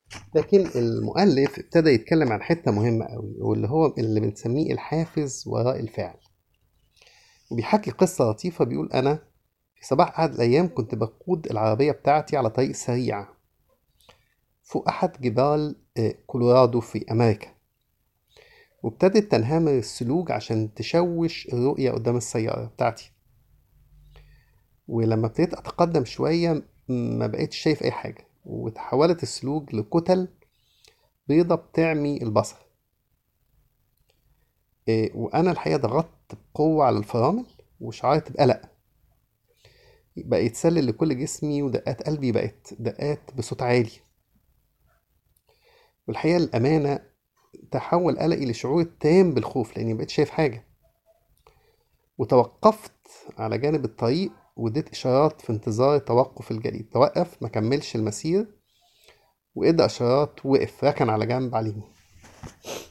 لكن المؤلف ابتدى يتكلم عن حتة مهمة قوي واللي هو اللي بنسميه الحافز وراء الفعل وبيحكي قصة لطيفة بيقول أنا في صباح أحد الأيام كنت بقود العربية بتاعتي على طريق سريع فوق أحد جبال آه، كولورادو في أمريكا وابتدت تنهمر الثلوج عشان تشوش الرؤية قدام السيارة بتاعتي ولما ابتديت أتقدم شوية ما بقيتش شايف أي حاجة وتحولت الثلوج لكتل بيضة بتعمي البصر إيه، وأنا الحقيقة ضغطت بقوة على الفرامل وشعرت بقلق بقى يتسلل لكل جسمي ودقات قلبي بقت دقات بصوت عالي والحقيقة الأمانة تحول قلقي لشعور تام بالخوف لأني مبقتش شايف حاجة وتوقفت على جانب الطريق واديت إشارات في انتظار توقف الجليد توقف ما كملش المسير وإدى إشارات وقف ركن على جنب على اليمين